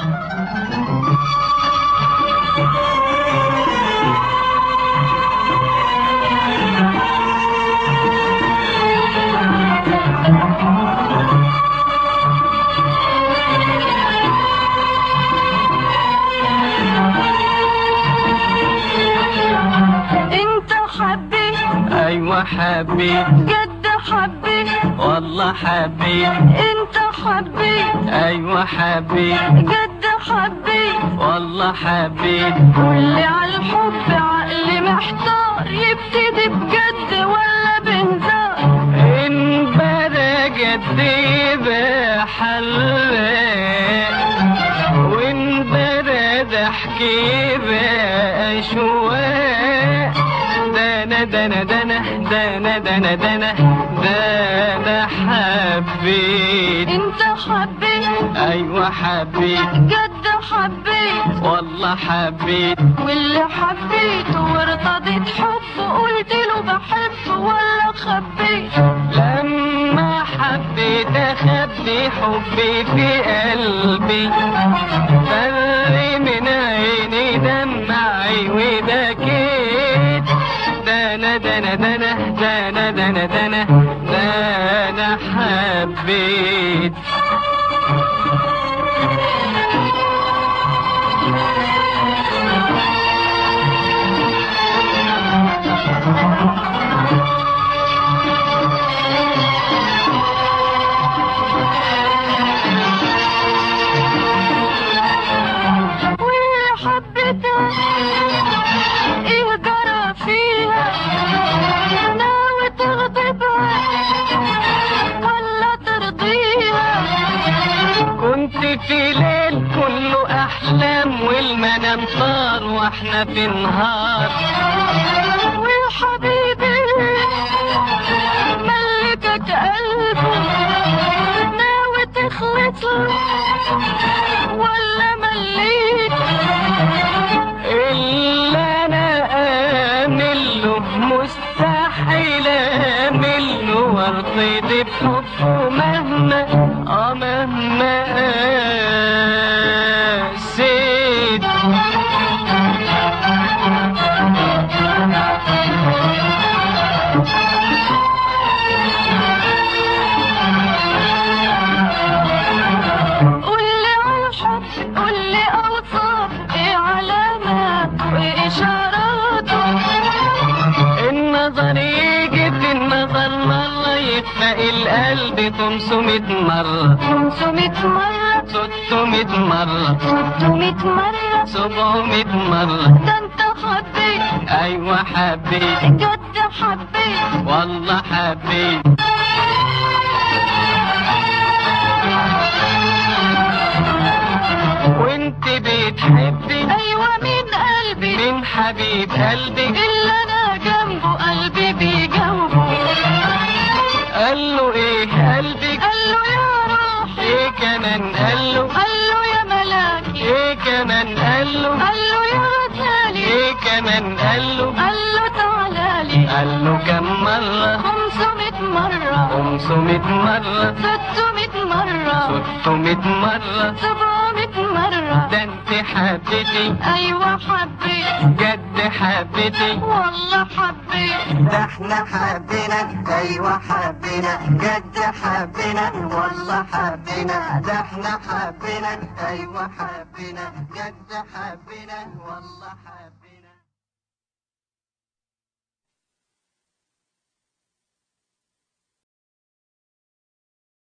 انت حبيت ايوه حبيت جد حبيت والله حبيت انت حبيت ايوه حبيت جد حبيت والله حبيت قولي على الحب عقلي محتار يبتدي بجد ولا بهزار ان بدا جدي بحلق وان بدا ضحكي بأشواق دنا دنا دنا دنا دنا دنا دنا حبيت انت حبيت ايوه حبيت جد حبيت والله حبيت واللي حبيته وارتضيت حب قلت له بحب ولا خبيت لما حبيت اخبي حبي في قلبي فري من عيني دمعي وبكيت دنا دنا دنا دنا دنا دنا دنا حبيت واللي حبيتها ايه جرى فيها ناوي تغضبها ولا ترضيها كنت في ليل كله احلام والمنام طار واحنا في نهار وحبيبي ملكك قلبي ناوي تخلص ولا مليت اللي انا امل له مستحيل امل له وارتضي بحبه مهما اه مهما قسيت قولي على الحب قولي اوصاف ايه علامات واشاراته النظر يجي في النظر مرة يخفق القلب 500 مرة 500 مرة 600 مرة 600 مرة 700 مرة ده انت حبيت ايوه حبيت جد حبيت والله حبيت وانت بتحبي ايوه من قلبي من حبيب قلبك اللي انا جنبه قلبي بيجاوبه قال له ايه قلبك قال له يا روحي ايه كمان قال له قال له يا ملاكي ايه كمان قال له قال له يا غزالي ايه كمان قال له قال له تعالى لي قال له كم مرة 500 مرة 500 مرة 600 مرة 600 مرة 700 مرة ده انت حبيتي ايوه حبيت جد حبيتي والله حبيت ده احنا حبينا ايوه حبينا جد حبينا والله حبينا ده احنا حبينا ايوه حبينا جد حبينا والله حبينا